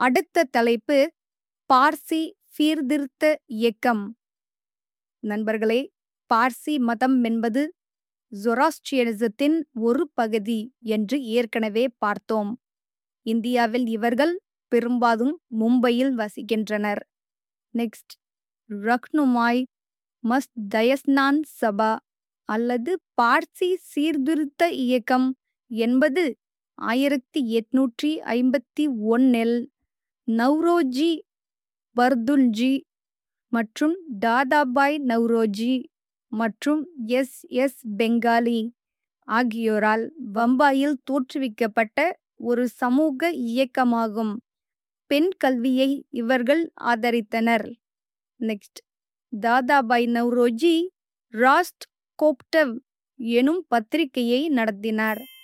அடுத்த தலைப்பு பார்சி சீர்திருத்த இயக்கம் நண்பர்களே பார்சி மதம் என்பது ஜொராஸ்ட்ரியனிசத்தின் ஒரு பகுதி என்று ஏற்கனவே பார்த்தோம் இந்தியாவில் இவர்கள் பெரும்பாலும் மும்பையில் வசிக்கின்றனர் நெக்ஸ்ட் ரக்னுமாய் மஸ்த் தயஸ்னான் சபா அல்லது பார்சி சீர்திருத்த இயக்கம் என்பது ஆயிரத்தி எட்நூற்றி ஐம்பத்தி ஒன்னில் நவ்ரோஜி பர்துல்ஜி மற்றும் தாதாபாய் நவ்ரோஜி மற்றும் எஸ் எஸ் பெங்காலி ஆகியோரால் பம்பாயில் தோற்றுவிக்கப்பட்ட ஒரு சமூக இயக்கமாகும் பெண் கல்வியை இவர்கள் ஆதரித்தனர் நெக்ஸ்ட் தாதாபாய் நவ்ரோஜி ராஸ்ட் கோப்டவ் எனும் பத்திரிகையை நடத்தினார்